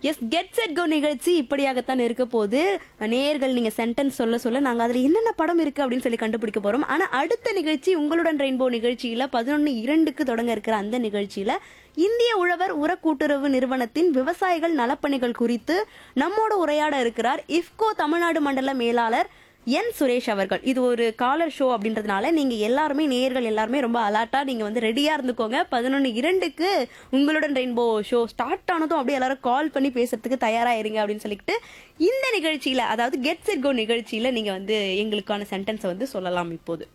S get set கோ நிகழ்ச்சி இப்படியாகத்தான் இருக்க போது நேயர்கள் நீங்க சென்டென்ஸ் சொல்ல சொல்ல நாங்க அதுல என்னென்ன படம் இருக்கு அப்படின்னு சொல்லி கண்டுபிடிக்க போறோம் ஆனா அடுத்த நிகழ்ச்சி உங்களுடன் ரெயின்போ நிகழ்ச்சியில பதினொன்னு இரண்டுக்கு தொடங்க இருக்கிற அந்த நிகழ்ச்சியில இந்திய உழவர் உர கூட்டுறவு நிறுவனத்தின் விவசாயிகள் நலப்பணிகள் குறித்து நம்மோட உரையாட இருக்கிறார் இஃப்கோ தமிழ்நாடு மண்டல மேலாளர் என் சுரேஷ் அவர்கள் இது ஒரு காலர் ஷோ அப்படின்றதுனால நீங்க எல்லாருமே நேயர்கள் எல்லாருமே ரொம்ப அலர்ட்டா நீங்க வந்து ரெடியா இருந்துக்கோங்க பதினொன்னு இரண்டுக்கு உங்களுடன் ரெயின்போ ஷோ ஸ்டார்ட் ஆனதும் அப்படியே எல்லாரும் கால் பண்ணி பேசுறதுக்கு தயாராயிருங்க அப்படின்னு சொல்லிட்டு இந்த நிகழ்ச்சியில அதாவது கெட் செட் கோ நிகழ்ச்சியில நீங்க வந்து எங்களுக்கான சென்டென்ஸை வந்து சொல்லலாம் இப்போது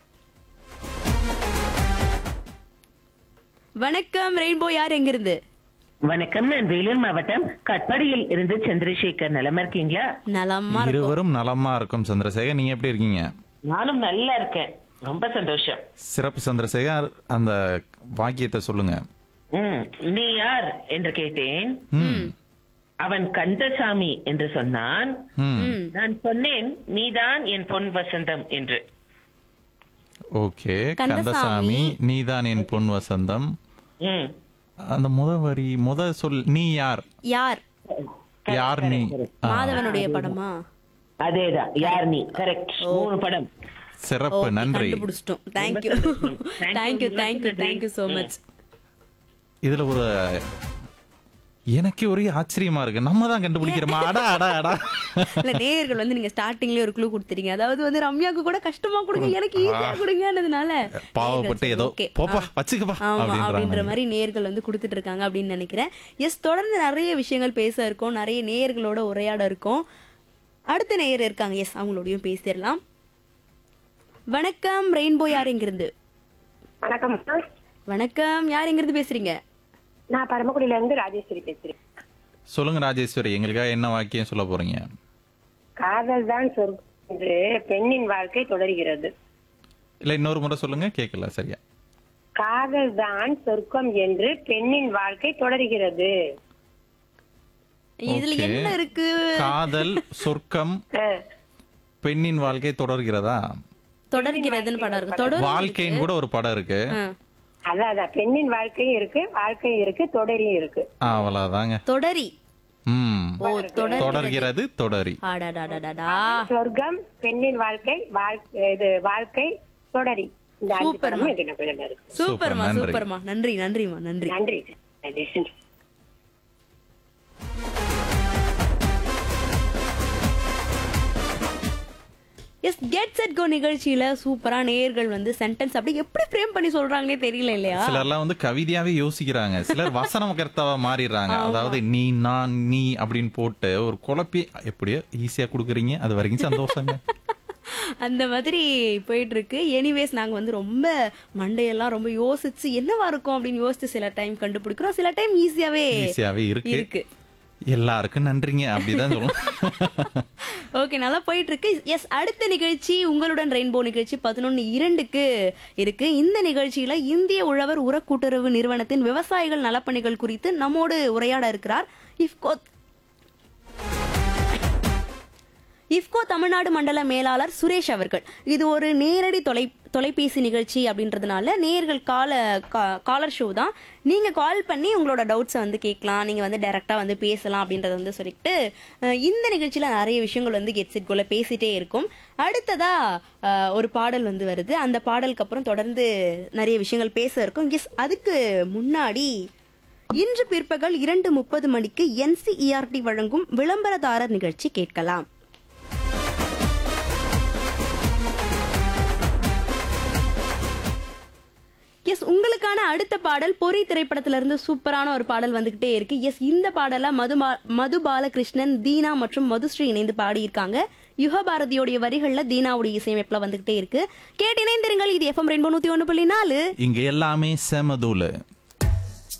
வணக்கம் ரெயின்போ யார் எங்கிருந்து வணக்கம் நான் வேலூர் மாவட்டம் கட்பாடியில் இருந்து சந்திரசேகர் நலமா இருக்கீங்களா நலமா இருக்கும் இருவரும் நலமா இருக்கும் சந்திரசேகர் நீங்க எப்படி இருக்கீங்க நானும் நல்லா இருக்கேன் ரொம்ப சந்தோஷம் சிறப்பு சந்திரசேகர் அந்த வாக்கியத்தை சொல்லுங்க ம் நீ யார் என்று கேட்டேன் ம் அவன் கந்தசாமி என்று சொன்னான் ம் ம். நான் சொன்னேன் நீதான் என் பொன் வசந்தம் என்று ஓகே கந்தசாமி. கந்தசாமி நீதான் என் பொன் வசந்தம் ம் அந்த முத வரி முத சொல் நீ யார் யார் யார் நீ ஆ, மாதவனுடைய படமா அதேதான் யார் நீ கரெக்ட் மூணு படம் சிறப்பு Okay, நன்றி கண்டுபிடிச்சிட்டோம் thank you thank you thank you thank you so much இதுல ஒரு எனக்கே ஒரே ஆச்சரியமா இருக்கு நம்ம தான் கண்டுபிடிக்கிறோமா அடா அடா அடா இல்ல நேயர்கள் வந்து நீங்க ஸ்டார்டிங்லயே ஒரு க்ளூ கொடுத்துறீங்க அதாவது வந்து ரம்யாக்கு கூட கஷ்டமா கொடுங்க எனக்கு ஈஸியா கொடுங்கன்றதுனால பாவப்பட்டு நேயர்கள் ஏதோ okay. போப்பா ஆ. வச்சுக்கப்பா ஆமா அப்படின்ற அப்படின்றாங்க மாதிரி நேயர்கள் வந்து கொடுத்துட்டு இருக்காங்க அப்படின்னு நினைக்கிறேன் எஸ் தொடர்ந்து நிறைய விஷயங்கள் பேச இருக்கோம் நிறைய நேயர்களோட உரையாட இருக்கோம் அடுத்த நேயர் இருக்காங்க எஸ் அவங்களோடயும் பேசிடலாம் வணக்கம் ரெயின்போ யார் எங்கிருந்து வணக்கம் சார் வணக்கம் யார் எங்கிருந்து பேசுறீங்க நான் பரமக்குடியில இருந்து ராஜேஸ்வரி பேசுறேன் சொல்லுங்க ராஜேஸ்வரி எங்களுக்காக என்ன வாக்கியம் சொல்ல போறீங்க காதல் தான் சொர்க்கம் என்று பெண்ணின் வாழ்க்கை தொடர்கிறது இல்ல இன்னொரு முறை சொல்லுங்க கேட்கல சரியா காதல் தான் சொர்க்கம் என்று பெண்ணின் வாழ்க்கை தொடர்கிறது இதுல Okay. என்ன இருக்கு காதல் சொர்க்கம் அஹ், பெண்ணின் வாழ்க்கை தொடர்கிறதா தொடர்கிறதுன்னு படம் இருக்கு தொடர் வாழ்க்கைன்னு கூட ஒரு படம் இருக்கு ஆ. அதான் அதான் பெண்ணின் வாழ்க்கையும் இருக்கு வாழ்க்கையும் இருக்கு தொடரியும் இருக்கு ஆ, அவ்வளவுதாங்க தொடரி ம் ஓ தொடர் தொடர்கிறது தொடரி அடடடடடா சொர்க்கம் பெண்ணின் வாழ்க்கை வாழ்க்கை இது வாழ்க்கை தொடரி இந்த அஞ்சு சூப்பர்மா. படமும் இதுல இதுல இருக்கு சூப்பர்மா நன்றி. சூப்பர்மா நன்றி நன்றிமா நன்றி நன்றி Rajeswari yes get set go நிகழ்ச்சியில சூப்பரா நேயர்கள் வந்து சென்டென்ஸ் அப்படி எப்படி ஃப்ரேம் பண்ணி சொல்றாங்களே தெரியல இல்லையா சிலர்லாம் வந்து கவிதையாவே யோசிக்கிறாங்க சிலர் வசனம் கர்த்தாவா மாறிடுறாங்க அதாவது நீ நான் நீ அப்படின்னு போட்டு ஒரு குழப்பி எப்படியோ ஈஸியா குடுக்குறீங்க அது வரைக்கும் சந்தோஷங்க அந்த மாதிரி போயிட்டு இருக்கு எனிவேஸ் நாங்க வந்து ரொம்ப மண்டையெல்லாம் ரொம்ப யோசிச்சு என்னவா இருக்கும் அப்படின்னு யோசிச்சு சில டைம் கண்டுபிடிக்கிறோம் சில டைம் ஈஸியாவே ஈஸியாவே இருக்கு இருக்கு எல்லாருக்கும் நன்றிங்க அப்படிதான் சொல்லணும் ஓகே நல்லா போயிட்டு இருக்கு எஸ் அடுத்த நிகழ்ச்சி உங்களுடன் ரெயின்போ நிகழ்ச்சி பதினொன்னு இரண்டுக்கு இருக்கு இந்த நிகழ்ச்சியில இந்திய உழவர் உர கூட்டுறவு நிறுவனத்தின் விவசாயிகள் நலப்பணிகள் குறித்து நம்மோடு உரையாட இருக்கிறார் இஃப்கோ இஃப்கோ தமிழ்நாடு மண்டல மேலாளர் சுரேஷ் அவர்கள் இது ஒரு நேரடி தொலை தொலைபேசி நிகழ்ச்சி அப்படின்றதுனால நேர்கள் கால காலர் ஷோ தான் நீங்க கால் பண்ணி உங்களோட டவுட்ஸை வந்து கேட்கலாம் நீங்க வந்து டைரக்டா வந்து பேசலாம் அப்படின்றத வந்து சொல்லிட்டு அஹ், இந்த நிகழ்ச்சியில நிறைய விஷயங்கள் வந்து கெட் செட் கோல பேசிட்டே இருக்கும் அடுத்ததா அஹ், ஒரு பாடல் வந்து வருது அந்த பாடலுக்கு அப்புறம் தொடர்ந்து நிறைய விஷயங்கள் பேச இருக்கும் எஸ் அதுக்கு முன்னாடி இன்று பிற்பகல் இரண்டு முப்பது மணிக்கு என்சிஇஆர்டி வழங்கும் விளம்பரதாரர் நிகழ்ச்சி கேட்கலாம் எஸ் உங்களுக்கான அடுத்த பாடல் பொறி திரைப்படத்துல இருந்து சூப்பரான ஒரு பாடல் வந்துகிட்டே இருக்கு எஸ் இந்த பாடல மது மது பாலகிருஷ்ணன் தீனா மற்றும் மதுஸ்ரீ இணைந்து பாடியிருக்காங்க யுகபாரதியோடைய வரிகள்ல தீனாவுடைய இசையமைப்புல வந்துகிட்டே இருக்கு கேட்டு இணைந்திருங்கள் இது எஃப்எம் ரெயின்போ நூத்தி ஒண்ணு புள்ளி நாலு இங்க எல்லாமே செமதூளு